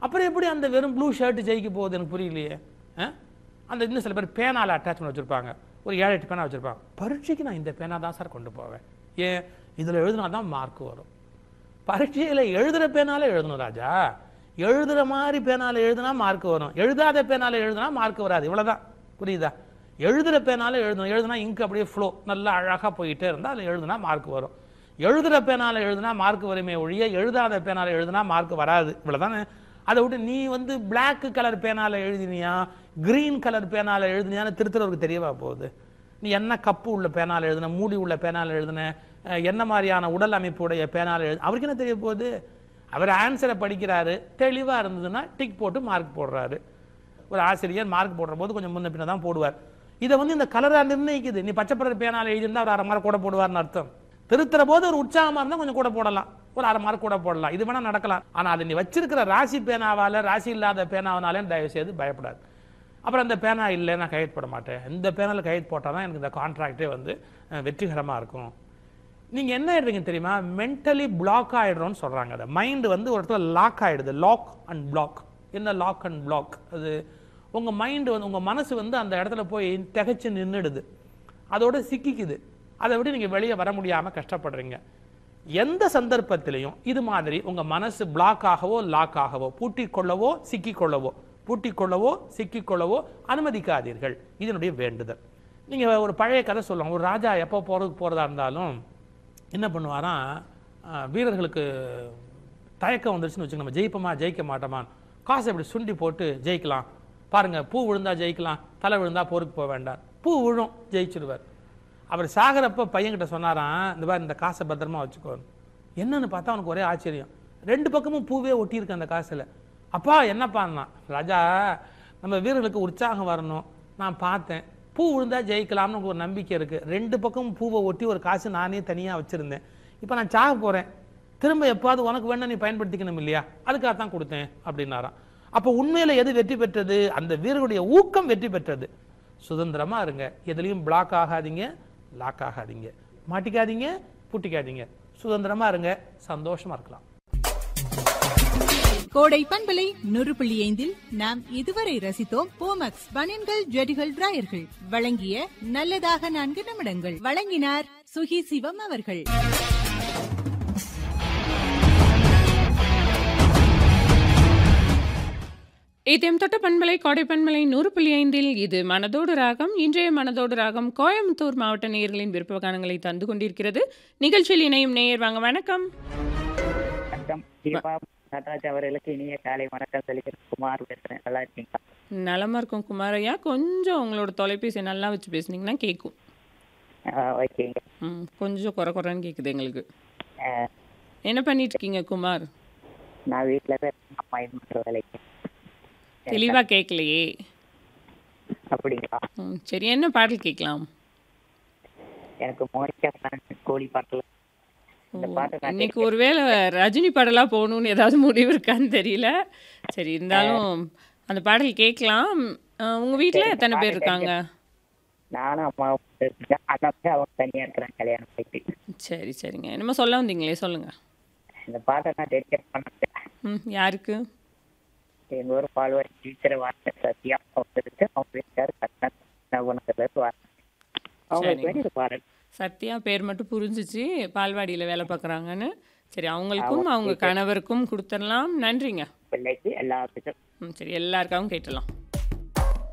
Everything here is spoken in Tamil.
அப்புறம் எப்படி அந்த வெறும் ப்ளூ ஷர்ட் ஜெயிக்க போகுது எனக்கு புரியலையே ஆ? அந்த இன்னும் சில பேர் பேனால அட்டாச்மெண்ட் வச்சுருப்பாங்க ஒரு ஏழு எட்டு பேனா வச்சுருப்பாங்க பரீட்சைக்கு நான் இந்த பேனா தான் சார் கொண்டு போவேன் ஏன் இதில் எழுதினா தான் மார்க் வரும் பரீட்சையில் எழுதுகிற பேனால எழுதணும் ராஜா எழுதுகிற மாதிரி பேனால எழுதுனா மார்க் வரும் எழுதாத பேனால எழுதுனா மார்க் வராது இவ்வளவுதான் புரியுதா எழுதுகிற பேனால எழுதணும் எழுதுனா இங்க் அப்படியே ஃப்ளோ நல்லா அழகாக போயிட்டே இருந்தால் அதில் எழுதுனா மார்க் வரும் எழுதுகிற பேனால எழுதுனா மார்க் வருமே ஒழிய எழுதாத பேனால எழுதுனா மார்க் வராது இவ்வளவுதானே அதை விட்டு நீ வந்து Black கலர் பேனால எழுதினியா கிரீன் கலர் பேனால எழுதினியான்னு திருத்துறவருக்கு தெரியவா போகுது நீ என்ன கப்பு உள்ள பேனால எழுதுன மூடி உள்ள பேனால எழுதுன அஹ் என்ன மாதிரியான உடல் அமைப்புடைய பேனால எழுது அவருக்கு என்ன தெரிய போகுது அவர் ஆன்சரை படிக்கிறாரு தெளிவா இருந்ததுன்னா டிக் போட்டு மார்க் போடுறாரு ஒரு ஆசிரியர் மார்க் போடுற போது கொஞ்சம் முன்ன பின்ன தான் போடுவார் இதை வந்து இந்த கலரா நிர்ணயிக்குது நீ பச்சை கலர் பேனால எழுதியிருந்தா ஒரு அரை மார்க் கூட போடுவார்னு அர்த்தம் திருத்துற போது ஒரு உற்சாகமா இருந்தா கொஞ்சம் கூட போடலாம் ஒரு அரை மார்க் கூட போடலாம் இது வேணா நடக்கலாம் ஆனா அதை நீ வச்சிருக்கிற ராசி பேனாவால ராசி இல்லாத பேனாவனாலே தயவு செய்து பயப்படாது அப்புறம் அந்த பேனா இல்லை நான் கையெழுத்து போட மாட்டேன் இந்த பேனால கையெழுத்து போட்டால் தான் எனக்கு இந்த கான்ட்ராக்டே வந்து அஹ், வெற்றிகரமா இருக்கும் நீங்க என்ன ஆயிடுறீங்க தெரியுமா மென்டலி பிளாக் ஆயிடுறோம்னு சொல்றாங்க அதை மைண்ட் வந்து ஒரு இடத்துல லாக் ஆயிடுது லாக் அண்ட் பிளாக் என்ன லாக் அண்ட் பிளாக் அது உங்க மைண்ட் வந்து உங்க மனசு வந்து அந்த இடத்துல போய் திகைச்சு நின்றுடுது அதோட சிக்கிக்குது அதை விட்டு நீங்க வெளியே வர முடியாம கஷ்டப்படுறீங்க எந்த சந்தர்ப்பத்திலையும் இது மாதிரி உங்க மனசு பிளாக் ஆகவோ லாக் ஆகவோ பூட்டிக் கொள்ளவோ சிக்கிக் கொள்ளவோ பூட்டிக் கொள்ளவோ சிக்கிக் கொள்ளவோ அனுமதிக்காதீர்கள் இதனுடைய வேண்டுதல் நீங்க ஒரு பழைய கதை சொல்லுவாங்க ஒரு ராஜா எப்போ போறதுக்கு போறதா இருந்தாலும் என்ன பண்ணுவாராம் அஹ், வீரர்களுக்கு தயக்கம் வந்துருச்சுன்னு வச்சுக்க நம்ம ஜெயிப்போமா ஜெயிக்க மாட்டோமா காசை இப்படி சுண்டி போட்டு ஜெயிக்கலாம் பாருங்க பூ விழுந்தா ஜெயிக்கலாம் தலை விழுந்தா போருக்கு போக வேண்டாம் பூ விழும் ஜெயிச்சிடுவார் அவர் சாகரப்ப பையன்கிட்ட சொன்னாராம் இந்த மாதிரி இந்த காசை பத்திரமா வச்சுக்கோ என்னன்னு பார்த்தா அவனுக்கு ஒரே ஆச்சரியம் ரெண்டு பக்கமும் பூவே ஒட்டியிருக்கு அந்த காசுல அப்பா என்னப்பான்னா ராஜா நம்ம வீரர்களுக்கு உற்சாகம் வரணும் நான் பார்த்தேன் பூ விழுந்தா ஜெயிக்கலாம்னு எனக்கு ஒரு நம்பிக்கை இருக்கு ரெண்டு பக்கமும் பூவை ஒட்டி ஒரு காசு நானே தனியா வச்சிருந்தேன் இப்போ நான் சாக போறேன் திரும்ப எப்பாவது உனக்கு வேணா நீ பயன்படுத்திக்கணும் இல்லையா அதுக்காக தான் கொடுத்தேன் அப்படின்னாராம் அப்போ உண்மையில எது வெற்றி பெற்றது அந்த வீரர்களுடைய ஊக்கம் வெற்றி பெற்றது சுதந்திரமா இருங்க எதுலயும் பிளாக் ஆகாதீங்க லாக் ஆகாதீங்க மாட்டிக்காதீங்க பூட்டிக்காதீங்க சுதந்திரமா இருங்க சந்தோஷமா இருக்கலாம் கோடை பண்பலை நூறு புள்ளி ஐந்தில் நாம் இதுவரை ரசித்தோம் போமக்ஸ் பனியன்கள் ஜெடிகள் டிராயர்கள் வழங்கிய நல்லதாக நான்கு நிமிடங்கள் வழங்கினார் சுகி சிவம் அவர்கள் இதயம் தொட்ட பண்பலை கோடை பண்பலை நூறு புள்ளி ஐந்தில் இது மனதோடு ராகம் இன்றைய மனதோடு ராகம் கோயம்புத்தூர் மாவட்ட நேயர்களின் விருப்பகானங்களை தந்து கொண்டிருக்கிறது நிகழ்ச்சியில் இணையும் நேயர் வாங்க வணக்கம் வணக்கம் தீபா நடராஜ் அவர்களுக்கு இனிய காலை வணக்கம் சொல்லிக்கிறேன் குமார் பேசுறேன் நல்லா இருக்கீங்களா நலமா இருக்கும் குமாரையா கொஞ்சம் உங்களோட தொலைபேசி நல்லா வச்சு பேசுனீங்கன்னா கேட்கும் ஆஹ் ஓகேங்க ம் கொஞ்சம் குறை குறைன்னு கேட்குது எங்களுக்கு ஆஹ் என்ன பண்ணிட்டு இருக்கீங்க குமார் நான் வீட்டுல தான் இருக்கேன். அம்மா இது பண்ற வேலைக்கு தெளிவா கேட்கலையே அப்படிங்களா ம் சரி என்ன பாடல் கேட்கலாம் எனக்கு மோனிகா ஃபேன் கோழி பாட்டில் இந்த பாட்டு நான் இன்னைக்கு ஒருவேளை ரஜினி பாடலா போகணும்னு ஏதாவது முடிவு இருக்கான்னு தெரியல சரி இருந்தாலும் அந்த பாடல் கேட்கலாம் அஹ், உங்க வீட்ல எத்தனை பேர் இருக்காங்க நானும் அம்மாவும் இருக்கேன் அண்ணா வந்து அவங்க தனியா இருக்கிறாங்க கல்யாணம் போயிட்டு சரி சரிங்க என்னமோ சொல்ல வந்தீங்களே சொல்லுங்க இந்த பாட்டை நான் டெடிகேட் பண்ணேன் ம் யாருக்கு எங்க ஊர் பால்வாடி டீச்சர் வார்த்தை சத்யா அவங்களுக்கு அவங்க வீட்டுக்காரு கட்டண குணத்துல இருந்து வார்த்தை அவங்களுக்கு வேண்டி ஒரு பாடல் சத்யா பேர் மட்டும் புரிஞ்சிச்சு பால்வாடியில் வேலை பார்க்குறாங்கன்னு சரி அவங்களுக்கும் அவங்க கணவருக்கும் கொடுத்துடலாம் நன்றிங்க பிள்ளைக்கு எல்லாத்துக்கும் ம் சரி எல்லாருக்காகவும் கேட்டுடலாம்